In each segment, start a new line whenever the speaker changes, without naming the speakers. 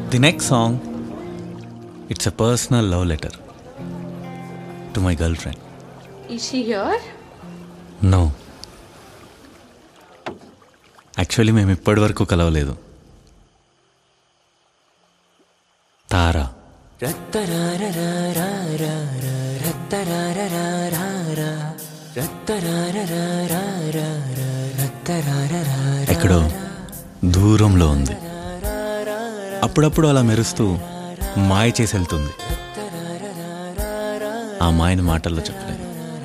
The next song it's a personal love letter to my girlfriend
Is she here?
No actually మేము ఇప్పటి వరకు కలవలేదు తారా ఎక్కడో దూరంలో ఉంది అప్పుడప్పుడు అలా మెరుస్తూ మాయ చేసి వెళ్తుంది ఆ మాయని మాటల్లో చెప్పలేదు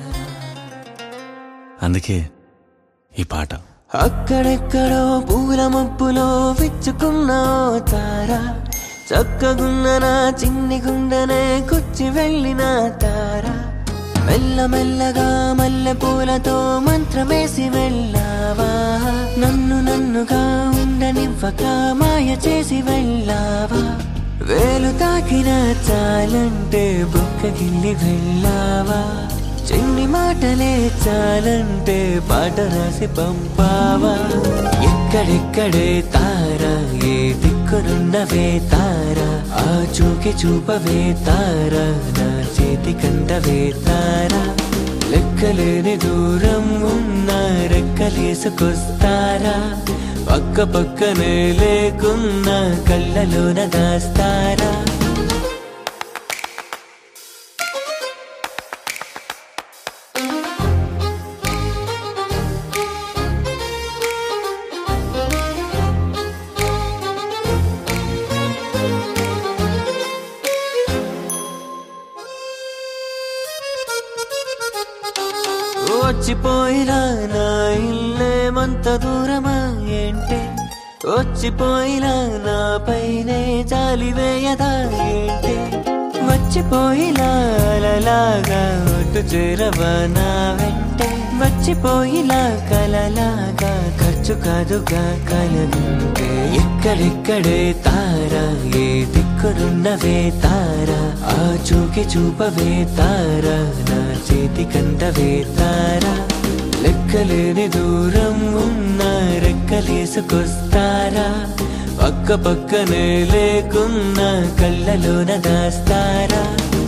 అందుకే ఈ పాట
అక్కడెక్కడో పూల మబ్బులో విచ్చుకున్న ఓ తార చక్కగున్న నా చిన్ని గుండెనే కుచ్చి వెళ్ళిన తార మెల్లమెల్లగా మల్లె పూలతో మంత్రమేసి వెళ్ళావా నన్ను నన్నుగా ఉండనివ్వక మాయ చేసి వెళ్ళావా వేలు తాకిన చాలంటే బుక్కగిల్లి వెళ్ళావా చిన్ని మాటలే చాలంటే పాట రాసి పంపావా ఎక్కడెక్కడే తార ఏ దిక్కునున్నవే తార ఆ చూకి చూపవే తార నా చేతి కంటవే తార లెక్కలేని దూరం ఉన్న రెక్కలేసుకొస్తారా పక్క పక్కనే లేకున్నా కళ్ళలోన దాస్తారా వచ్చిపోయినా నా ఇల్లేమంత దూరమా ఏంటే వచ్చిపోయినా నా పైనే జాలి వేయదా ఏంటే వచ్చిపోయినా అలలాగా ఒట్టు చేరవా నా వెంటే వచ్చిపోయినా కలలాగా ఖర్చు కాదుగా కలగుంటే ఎక్కడెక్కడే తార ఏ దిక్కునున్నవే తార ఆ చూకి చూపవే తార నా చేతి కంటవే తార లెక్కలేని దూరం ఉన్న రెక్కలేసుకొస్తారా పక్క పక్కనే లేకున్నా కళ్ళలోన దాస్తారా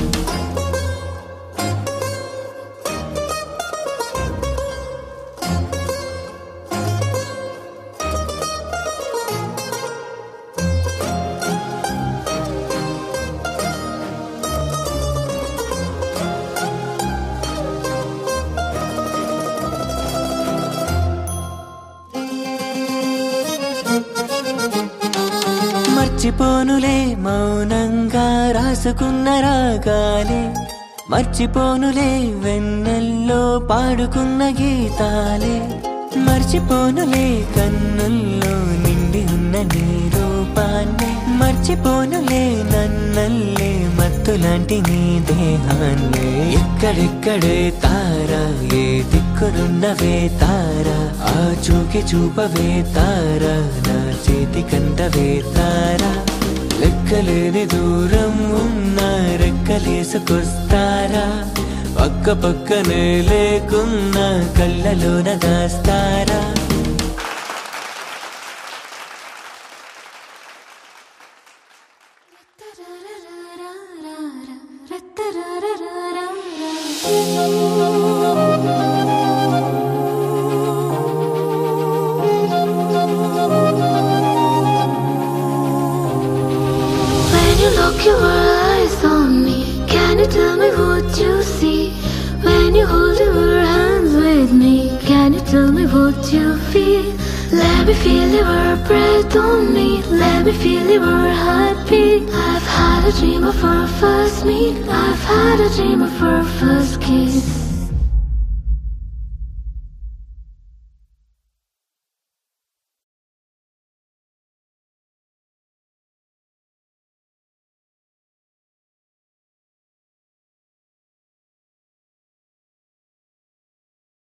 మర్చిపోనులే మౌనంగా రాసుకున్న రాగాలే మర్చిపోనులే వెన్నెల్లో పాడుకున్న గీతాలే మర్చిపోనులే కన్నుల్లో నిండి ఉన్న నీ రూపాన్ని మర్చిపోనులే నన్నల్లే మత్తులాంటి నీ దేహాన్ని ఎక్కడెక్కడే తార ఏ దిక్కునున్నవే తార ఆ చూకి చూపవే తార నా చేతి కంటవే తార లెక్కలేని దూరం ఉన్న రెక్కలేసుకొస్తారా పక్క పక్కనే లేకున్నా కళ్ళలోన దాస్తారా
When you lock your eyes on me, can you tell me what you see? When you hold your hands with me, can you tell me what you feel? Let me feel your breath on me, let me feel your heartbeat. I've had a dream of our first meet, I've had a dream of our first kiss.